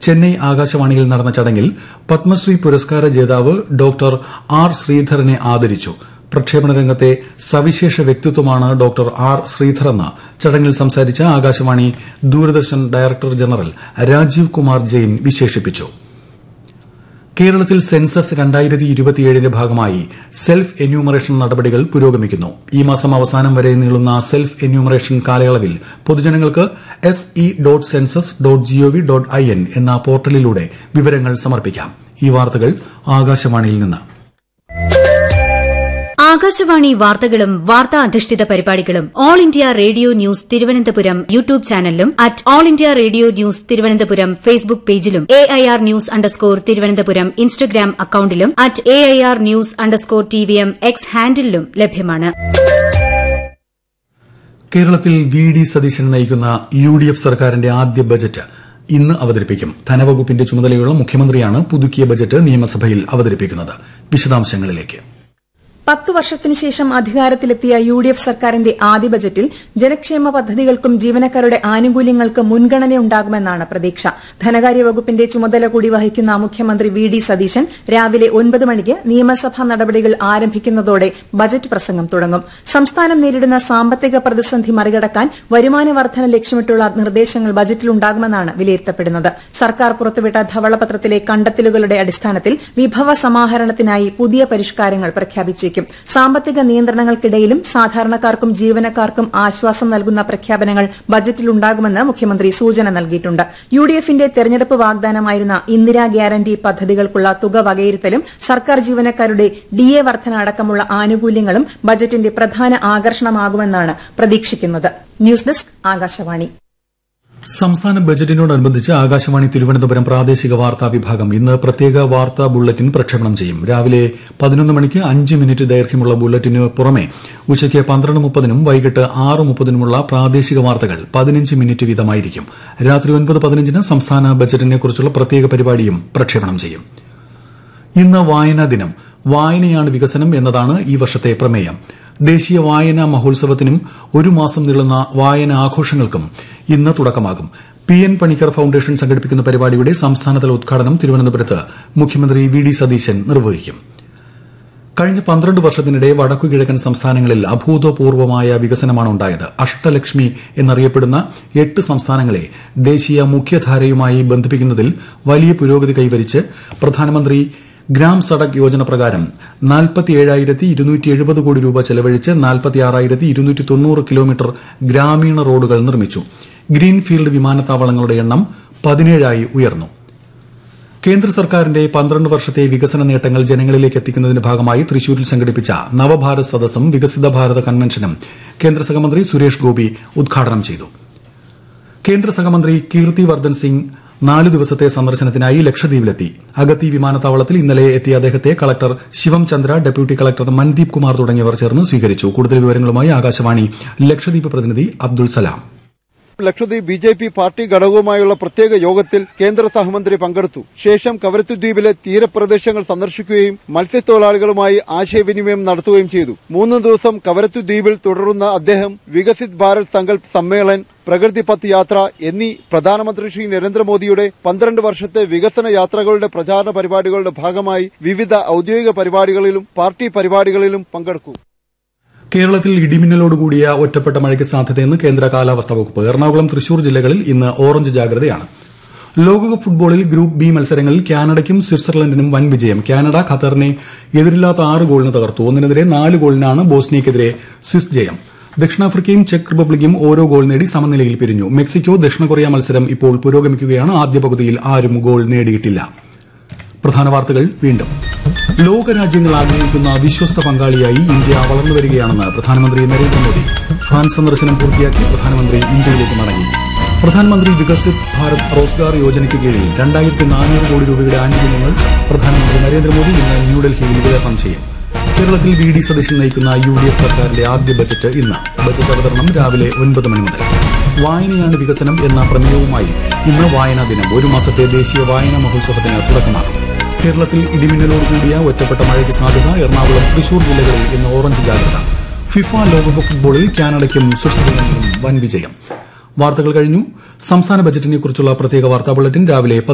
ചെന്നൈ ആകാശവാണിയിൽ നടന്ന ചടങ്ങിൽ പത്മശ്രീ പുരസ്കാര ജേതാവ് ഡോക്ടർ ആർ ശ്രീധരനെ ആദരിച്ചു പ്രക്ഷേപണ രംഗത്തെ സവിശേഷ വ്യക്തിത്വമാണ് ഡോക്ടർ ആർ ശ്രീധറെന്ന് ചടങ്ങിൽ സംസാരിച്ച ആകാശവാണി ദൂരദർശൻ ഡയറക്ടർ ജനറൽ രാജീവ് കുമാർ ജെയിൻ വിശേഷിപ്പിച്ചു കേരളത്തിൽ സെൻസസ് രണ്ടായിരത്തി ഇരുപത്തിയേഴിന്റെ ഭാഗമായി സെൽഫ് എന്യൂമറേഷൻ നടപടികൾ പുരോഗമിക്കുന്നു ഈ മാസം അവസാനം വരെ നീളുന്ന സെൽഫ് എന്യൂമറേഷൻ കാലയളവിൽ പൊതുജനങ്ങൾക്ക് S E dot census dot G O V dot I N എന്ന പോർട്ടലിലൂടെ വിവരങ്ങൾ സമർപ്പിക്കാം ഈ വാർത്തകൾ ആകാശവാണിയിൽ നിന്ന് ആകാശവാണി വാർത്തകളും വാർത്താ അധിഷ്ഠിത പരിപാടികളും All India Radio News Thiruvananthapuram YouTube ചാനലിലും at All India Radio News Thiruvananthapuram Facebook പേജിലും A I R news underscore Thiruvananthapuram Instagram അക്കൌണ്ടിലും at A I R news underscore T V M X ഹാൻഡിലും ലഭ്യമാണ് കേരളത്തിൽ വി ഡി സതീശൻ നയിക്കുന്ന യു ഡി എഫ് സർക്കാരിന്റെ ആദ്യ budget ഇന്ന് അവതരിപ്പിക്കും ധനവകുപ്പിന്റെ ചുമതലയുള്ള മുഖ്യമന്ത്രിയാണ് പുതുക്കിയ ബജറ്റ് നിയമസഭയിൽ അവതരിപ്പിക്കുന്നത് വിശദാംശങ്ങളിലേക്ക് പത്തു വർഷത്തിനു ശേഷം അധികാരത്തിലെത്തിയ യു ഡി എഫ് സർക്കാരിന്റെ ആദ്യ ബജറ്റിൽ ജനക്ഷേമ പദ്ധതികൾക്കും ജീവനക്കാരുടെ ആനുകൂല്യങ്ങൾക്ക് മുൻഗണനയുണ്ടാകുമെന്നാണ് പ്രതീക്ഷ ധനകാര്യ വകുപ്പിന്റെ ചുമതല കൂടി വഹിക്കുന്ന മുഖ്യമന്ത്രി വി ഡി സതീശൻ രാവിലെ ഒൻപത് മണിക്ക് നിയമസഭാ നടപടികൾ ആരംഭിക്കുന്നതോടെ ബജറ്റ് പ്രസംഗം തുടങ്ങും സംസ്ഥാനം നേരിടുന്ന സാമ്പത്തിക പ്രതിസന്ധി മറികടക്കാൻ വരുമാന വർധന ലക്ഷ്യമിട്ടുള്ള നിർദ്ദേശങ്ങൾ ബജറ്റിലുണ്ടാകുമെന്നാണ് വിലയിരുത്തപ്പെടുന്നത് സർക്കാർ പുറത്തുവിട്ട ധവളപത്രത്തിലെ കണ്ടെത്തലുകളുടെ അടിസ്ഥാനത്തിൽ വിഭവ സമാഹരണത്തിനായി പുതിയ പരിഷ്കാരങ്ങൾ പ്രഖ്യാപിച്ചേക്കും സാമ്പത്തിക നിയന്ത്രണങ്ങൾക്കിടയിലും സാധാരണക്കാർക്കും ജീവനക്കാർക്കും ആശ്വാസം നൽകുന്ന പ്രഖ്യാപനങ്ങൾ ബജറ്റിലുണ്ടാകുമെന്ന് മുഖ്യമന്ത്രി സൂചന നൽകിയിട്ടുണ്ട് യു ഡി എഫിന്റെ തെരഞ്ഞെടുപ്പ് വാഗ്ദാനമായിരുന്ന ഇന്ദിരാ ഗ്യാരണ്ടി പദ്ധതികൾക്കുള്ള തുക വകയിരുത്തലും സർക്കാർ ജീവനക്കാരുടെ ഡി എ വർധന അടക്കമുള്ള ആനുകൂല്യങ്ങളും ബജറ്റിന്റെ പ്രധാന ആകർഷണമാകുമെന്നാണ് പ്രതീക്ഷിക്കുന്നത് ന്യൂസ് ഡെസ്ക് ആകാശവാണി സംസ്ഥാന ബജറ്റിനോടനുബന്ധിച്ച് ആകാശവാണി തിരുവനന്തപുരം പ്രാദേശിക വാർത്താ വിഭാഗം ഇന്ന് പ്രത്യേക വാർത്താ ബുള്ളറ്റിൻ പ്രക്ഷേപണം ചെയ്യും രാവിലെ പതിനൊന്ന് മണിക്ക് അഞ്ച് മിനിറ്റ് ദൈർഘ്യമുള്ള ബുള്ളറ്റിന് പുറമെ ഉച്ചയ്ക്ക് പന്ത്രണ്ട് മുപ്പതിനും വൈകിട്ട് ആറ് മുപ്പതിനുമുള്ള പ്രാദേശിക വാർത്തകൾ പതിനഞ്ച് മിനിറ്റ് വീതമായിരിക്കും രാത്രി ഒൻപത് പതിനഞ്ചിന് സംസ്ഥാന ബജറ്റിനെക്കുറിച്ചുള്ള പ്രത്യേക പരിപാടിയും പ്രക്ഷേപണം ചെയ്യും ഇന്ന് വായനാ ദിനം വായനയാണ് വികസനം എന്നതാണ് ഈ വർഷത്തെ പ്രമേയം ദേശീയ വായനാ മഹോത്സവത്തിനും ഒരു മാസം നീളുന്ന വായന ആഘോഷങ്ങൾക്കും ഇന്ന് തുടക്കമാകും പി എൻ പണിക്കർ ഫൌണ്ടേഷൻ സംഘടിപ്പിക്കുന്ന പരിപാടിയുടെ സംസ്ഥാനതല ഉദ്ഘാടനം തിരുവനന്തപുരത്ത് മുഖ്യമന്ത്രി വി ഡി സതീശൻ നിർവഹിക്കും കഴിഞ്ഞ പന്ത്രണ്ട് വർഷത്തിനിടെ വടക്കുകിഴക്കൻ സംസ്ഥാനങ്ങളിൽ അഭൂതപൂർവമായ വികസനമാണ് ഉണ്ടായത് അഷ്ടലക്ഷ്മി എന്നറിയപ്പെടുന്ന എട്ട് സംസ്ഥാനങ്ങളെ ദേശീയ മുഖ്യധാരയുമായി ബന്ധിപ്പിക്കുന്നതിൽ വലിയ പുരോഗതി കൈവരിച്ച് പ്രധാനമന്ത്രി ഗ്രാം സഡക് യോജന പ്രകാരം കോടി രൂപ ചെലവഴിച്ച് കിലോമീറ്റർ ഗ്രാമീണ റോഡുകൾ നിർമ്മിച്ചു ഗ്രീൻഫീൽഡ് വിമാനത്താവളങ്ങളുടെ എണ്ണം പതിനേഴായി ഉയർന്നു കേന്ദ്ര സർക്കാരിന്റെ പന്ത്രണ്ട് വർഷത്തെ വികസന നേട്ടങ്ങൾ ജനങ്ങളിലേക്ക് എത്തിക്കുന്നതിന്റെ ഭാഗമായി തൃശൂരിൽ സംഘടിപ്പിച്ച നവഭാരത് സദസ്സും വികസിത ഭാരത കൺവെൻഷനും കേന്ദ്ര സഹമന്ത്രി സുരേഷ് ഗോപി ഉദ്ഘാടനം ചെയ്തു കേന്ദ്ര സഹമന്ത്രി കീർത്തി വർദ്ധൻ സിംഗ് നാല് ദിവസത്തെ സന്ദർശനത്തിനായി ലക്ഷദ്വീപിലെത്തി അഗത്തി വിമാനത്താവളത്തിൽ ഇന്നലെ എത്തിയ അദ്ദേഹത്തെ collector Shivam Chandra deputy collector Mandeep Kumar തുടങ്ങിയവർ ചേർന്ന് സ്വീകരിച്ചു കൂടുതൽ വിവരങ്ങളുമായി ആകാശവാണി ലക്ഷദ്വീപ് പ്രതിനിധി Abdul Salam Lakshadweep B J P party ഘടകവുമായുള്ള പ്രത്യേക യോഗത്തിൽ കേന്ദ്ര സഹമന്ത്രി പങ്കെടുത്തു ശേഷം കവരത്തുദ്വീപിലെ തീരപ്രദേശങ്ങൾ സന്ദർശിക്കുകയും മത്സ്യത്തൊഴിലാളികളുമായി ആശയവിനിമയം നടത്തുകയും ചെയ്തു മൂന്ന് ദിവസം കവരത്തുദ്വീപിൽ തുടരുന്ന അദ്ദേഹം വികസിത് ഭാരത് സങ്കല്പ് സമ്മേളൻ പ്രകൃതി പത്ത് യാത്ര എന്നീ പ്രധാനമന്ത്രി ശ്രീ നരേന്ദ്രമോദിയുടെ പന്ത്രണ്ട് വർഷത്തെ വികസന യാത്രകളുടെ പ്രചാരണ പരിപാടികളുടെ ഭാഗമായി വിവിധ ഔദ്യോഗിക പരിപാടികളിലും പാർട്ടി പരിപാടികളിലും പങ്കെടുക്കും കേരളത്തിൽ ഇടിമിന്നലോടുകൂടിയ ഒറ്റപ്പെട്ട മഴയ്ക്ക് സാധ്യതയെന്ന് കേന്ദ്ര കാലാവസ്ഥാ വകുപ്പ് എറണാകുളം തൃശൂർ ജില്ലകളിൽ ഇന്ന് ഓറഞ്ച് ജാഗ്രതയാണ് ലോകകപ്പ് ഫുട്ബോളിൽ ഗ്രൂപ്പ് ബി മത്സരങ്ങളിൽ കാനഡയ്ക്കും സ്വിറ്റ്സർലൻഡിനും വൻ വിജയം കാനഡ ഖത്തറിനെ എതിരില്ലാത്ത ആറ് ഗോളിന് തകർത്തു ഒന്നിനെതിരെ നാല് ഗോളിനാണ് ബോസ്നിയയ്ക്കെതിരെ സ്വിസ് ജയം ദക്ഷിണാഫ്രിക്കയും ചെക്ക് റിപ്പബ്ലിക്കും ഓരോ ഗോൾ നേടി സമനിലയിൽ പിരിഞ്ഞു മെക്സിക്കോ ദക്ഷിണ കൊറിയ മത്സരം ഇപ്പോൾ പുരോഗമിക്കുകയാണ് ആദ്യ പകുതിയിൽ ആരും ഗോൾ നേടിയിട്ടില്ല പ്രധാന വാർത്തകൾ വീണ്ടും ലോകരാജ്യങ്ങൾ ആഗ്രഹിക്കുന്ന വിശ്വസ്ത പങ്കാളിയായി ഇന്ത്യ വളർന്നു വരികയാണെന്ന് പ്രധാനമന്ത്രി നരേന്ദ്രമോദി ഫ്രാൻസ് സന്ദർശനം പൂർത്തിയാക്കി പ്രധാനമന്ത്രി ഇന്ത്യയിലേക്ക് മടങ്ങി പ്രധാനമന്ത്രി വികസിത് ഭാരത് റോസ്ഗാർ യോജനയ്ക്ക് കീഴിൽ രണ്ടായിരത്തി നാനൂറ് കോടി രൂപയുടെ ആനുകൂല്യങ്ങൾ പ്രധാനമന്ത്രി നരേന്ദ്രമോദി ഇന്ന് ന്യൂഡൽഹിയിൽ വിതരണം ചെയ്യും കേരളത്തിൽ വി ഡി സതീശൻ നയിക്കുന്ന യു ഡി എഫ് സർക്കാരിന്റെ ആദ്യ ബജറ്റ് ഇന്ന് ബജറ്റ് അവതരണം രാവിലെ ഒൻപത് മണി മുതൽ വായനയാണ് വികസനം എന്ന പ്രമേയവുമായി ഇന്ന് വായനാ ദിനം ഒരു മാസത്തെ ദേശീയ വായനാ മഹോത്സവത്തിന് തുടക്കമാകും കേരളത്തിൽ ഇടിമിന്നലോട് കൂടിയ ഒറ്റപ്പെട്ട മഴയ്ക്ക് സാധ്യത എറണാകുളം തൃശൂർ ജില്ലകളിൽ ഇന്ന് ഓറഞ്ച് ജാഗ്രത ഫിഫ ലോകകപ്പ് ഫുട്ബോളിൽ കാനഡയ്ക്കും സ്വിറ്റ്സർലൻഡിനും വൻ വിജയം വാർത്തകൾ കഴിഞ്ഞു സംസ്ഥാന ബജറ്റിനെ കുറിച്ചുള്ള പ്രത്യേക വാർത്താ ബുള്ളറ്റിൻ രാവിലെ